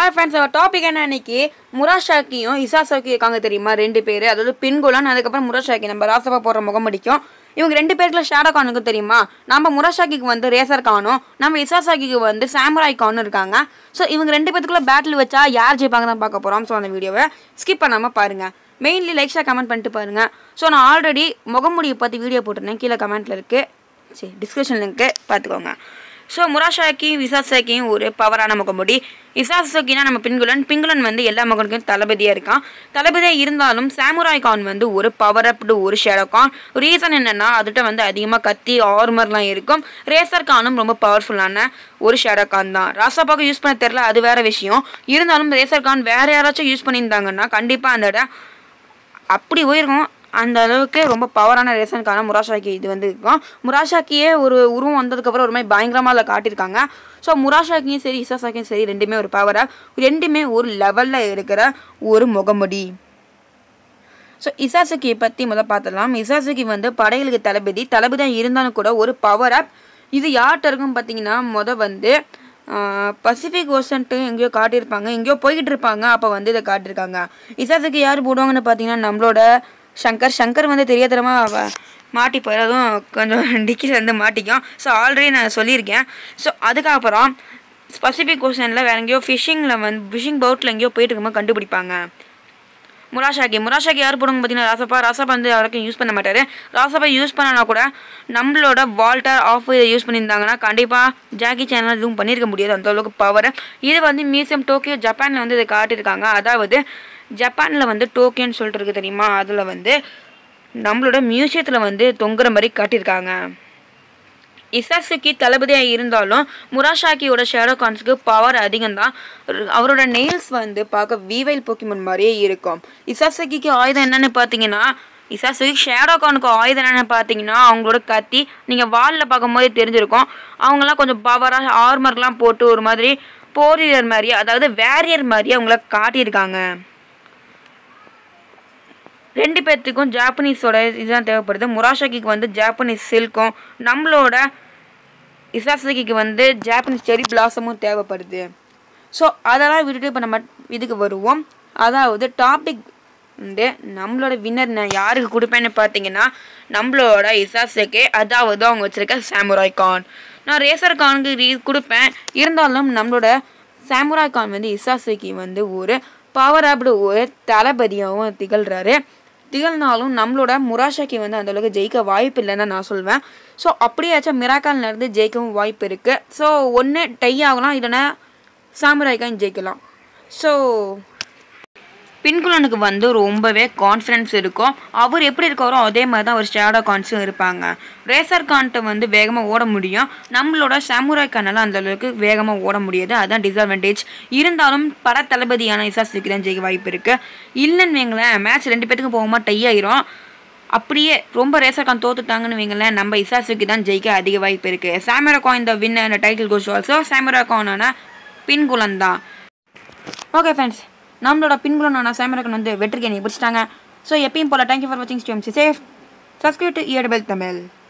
hi friends அவர் topic என்ன இன்னைக்கு முராஷாக்கியும் இசாசாக்கி இருக்காங்க தெரியுமா ரெண்டு பேர் அதாவது பின்குலன் அதுக்கப்புறம் முராஷாக்கி நம்ம ராசபா போடுற முகமடிக்கும் இவங்க ரெண்டு பேருக்குள்ள ஷேடோ கானுக்கும் தெரியுமா நம்ம முராஷாக்கிக்கு வந்து ரேசர் கானும் நம்ம இசாசாக்கிக்கு வந்து சாமுராய் கானும் இருக்காங்க ஸோ இவங்க ரெண்டு பேத்துக்குள்ள பேட்டில் வச்சா யார் ஜெயிப்பாங்க தான் பார்க்க போகிறோம் ஸோ அந்த வீடியோவை ஸ்கிப் பண்ணாமல் பாருங்கள் மெயின்லி லைக் ஷேர் கமெண்ட் பண்ணிட்டு பாருங்கள் ஸோ நான் ஆல்ரெடி முகமுடியை பற்றி வீடியோ போட்டிருந்தேன் கீழே கமெண்ட்டில் இருக்குது சரி டிஸ்கிரிப்ஷன் லிங்க்கு பார்த்துக்கோங்க ஸோ முராஷாக்கியும் விசாசாக்கியும் ஒரு பவரான முகமுடி இசாசாக்கினா நம்ம பின்குலன் பின்குலன் வந்து எல்லா மகனுக்கும் தளபதியாக இருக்கான் தளபதியாக இருந்தாலும் சாமுராய் கான் வந்து ஒரு பவர் அப்டு ஒரு ஷேடோ கான் ரீசன் என்னென்னா அதுகிட்ட வந்து அதிகமாக கத்தி ஆர்மர்லாம் இருக்கும் ரேசர் கானும் ரொம்ப பவர்ஃபுல்லான ஒரு ஷேடோ கான் தான் ராசாப்பாக்கு யூஸ் பண்ண தெரில அது வேற விஷயம் இருந்தாலும் ரேசர் கான் வேற யாராச்சும் யூஸ் பண்ணியிருந்தாங்கன்னா கண்டிப்பாக அந்த இடம் அப்படி போயிருக்கும் அந்த அளவுக்கு ரொம்ப பவரான ரேஷனுக்கான முராஷாக்கி இது வந்து இருக்கும் முராஷாக்கியே ஒரு உருவம் வந்ததுக்கப்புறம் ஒரு மாதிரி பயங்கரமாக அதில் காட்டியிருக்காங்க ஸோ முராஷாக்கியும் சரி இசாசாக்கியும் சரி ரெண்டுமே ஒரு பவராக ரெண்டுமே ஒரு லெவலில் இருக்கிற ஒரு முகமுடி ஸோ இசாசுக்கியை பற்றி முதல் பார்த்துடலாம் இசாசுக்கி வந்து படைகளுக்கு தளபதி தளபதியாக இருந்தாலும் கூட ஒரு பவர் அப் இது யார்கிட்ட இருக்கும் பார்த்தீங்கன்னா முத வந்து பசிபிக் ஓஷன்ட்டு எங்கேயோ காட்டியிருப்பாங்க எங்கேயோ போய்கிட்டு இருப்பாங்க அப்போ வந்து இதை காட்டியிருக்காங்க இசாசுக்கு யார் போடுவாங்கன்னு பார்த்தீங்கன்னா நம்மளோட சங்கர் சங்கர் வந்து தெரியாதரமாக மாட்டிப்பார் அதுவும் கொஞ்சம் டிக்கில் வந்து மாட்டிக்கும் ஸோ ஆல்ரெடி நான் சொல்லியிருக்கேன் ஸோ அதுக்கப்புறம் பசிபிக் ஓஷனில் வேற எங்கேயோ ஃபிஷிங்கில் வந்து ஃபிஷிங் போட்டில் எங்கேயோ போயிட்டு இருக்கும்போது கண்டுபிடிப்பாங்க முராஷாக்கி முராஷாக்கி யார் போடுங்க பார்த்தீங்கன்னா ராசப்பா ராசப்பா வந்து யாருக்கும் யூஸ் பண்ண மாட்டார் ராசப்பா யூஸ் பண்ணனா கூட நம்மளோட வால்டர் ஆஃப் இதை யூஸ் பண்ணியிருந்தாங்கன்னா கண்டிப்பாக ஜாக்கி சேனல் எதுவும் பண்ணியிருக்க முடியாது அந்த அளவுக்கு பவர் இது வந்து மியூசியம் டோக்கியோ ஜப்பானில் வந்து இதை காட்டியிருக்காங்க அதாவது ஜப்பானில் வந்து டோக்கியோன்னு சொல்லிட்டு இருக்கு தெரியுமா அதில் வந்து நம்மளோட மியூசியத்தில் வந்து தொங்குற மாதிரி காட்டியிருக்காங்க இசாசுக்கி தளபதியாக இருந்தாலும் முராஷாக்கியோட ஷேடோ கான்ஸுக்கு பவர் அதிகம் தான் அவரோட நெயில்ஸ் வந்து பார்க்க வீவைல் போக்கிமன் மாதிரியே இருக்கும் இசாசுக்கிக்கு ஆயுதம் என்னன்னு பார்த்தீங்கன்னா இசாசுக்கி ஷேடோ கானுக்கு ஆயுதம் என்னன்னு பார்த்தீங்கன்னா அவங்களோட கத்தி நீங்கள் வாலில் பார்க்கும்போதே தெரிஞ்சிருக்கும் அவங்களாம் கொஞ்சம் பவராக ஆர்மர்லாம் போட்டு ஒரு மாதிரி போரியர் மாதிரி அதாவது வேரியர் மாதிரி அவங்கள காட்டியிருக்காங்க ரெண்டு பேர்த்துக்கும் ஜாப்பனீஸோட இதுதான் தேவைப்படுது முராஷாக்கிக்கு வந்து ஜாப்பனீஸ் சில்க்கும் நம்மளோட இசாசகிக்கு வந்து ஜாப்பனீஸ் செரி பிளாசமும் தேவைப்படுது ஸோ அதெல்லாம் விட்டுட்டு இப்போ நம்ம இதுக்கு வருவோம் அதாவது டாபிக் வந்து நம்மளோட வின்னர் நான் யாருக்கு கொடுப்பேன்னு பார்த்தீங்கன்னா நம்மளோட இசாசக்கே அதாவது அவங்க வச்சுருக்க சாமுராய் கான் நான் ரேசர் கானுக்கு ரீ கொடுப்பேன் இருந்தாலும் நம்மளோட சாமுராய் கான் வந்து இசாசக்கி வந்து ஒரு பவர் ஆப்டு ஒரு தளபதியாகவும் திகழ்கிறாரு திகழ்னாலும் நம்மளோட முராஷாக்கி வந்து அந்தளவுக்கு ஜெயிக்க வாய்ப்பு இல்லைன்னு நான் சொல்வேன் ஸோ அப்படியாச்சும் மிராக்கால் நடந்து ஜெயிக்கவும் வாய்ப்பு இருக்குது ஸோ ஒன்று டை ஆகலாம் இல்லைன்னா சாமுராய்க்கான் ஜெயிக்கலாம் ஸோ பின்குலனுக்கு வந்து ரொம்பவே கான்ஃபிடன்ஸ் இருக்கும் அவர் எப்படி இருக்காரோ அதே மாதிரி தான் ஒரு ஷேடோ கான்ஸும் இருப்பாங்க ரேசர் கான்ட்டு வந்து வேகமாக ஓட முடியும் நம்மளோட சாமுராய் கானால் அந்த அளவுக்கு வேகமாக ஓட முடியாது அதுதான் டிஸ்அட்வான்டேஜ் இருந்தாலும் பட தளபதியான இசாசுக்கு தான் ஜெயிக்க வாய்ப்பு இருக்குது இல்லைன்னு வைங்களேன் மேட்ச் ரெண்டு பேத்துக்கும் போகுமா டை ஆயிரும் அப்படியே ரொம்ப ரேசர் கான் தோத்துட்டாங்கன்னு வைங்களேன் நம்ம இசாசுக்கு தான் ஜெயிக்க அதிக வாய்ப்பு இருக்குது சாமுரா கான் இந்த வின் அந்த டைட்டில் கோஸ் ஆல்சோ சாமுரா கானான பின்குலன் தான் ஓகே ஃப்ரெண்ட்ஸ் நம்மளோட பின்குலனான சாமரகன் வந்து வெற்றிக்கை பிடிச்சிட்டாங்க ஸோ எப்பயும் போல தேங்க்யூ ஃபார் வாட்சிங் ஸ்டீம் சேஃப் சப்ஸ்கிரைப் டு இயர்பெல் தமிழ்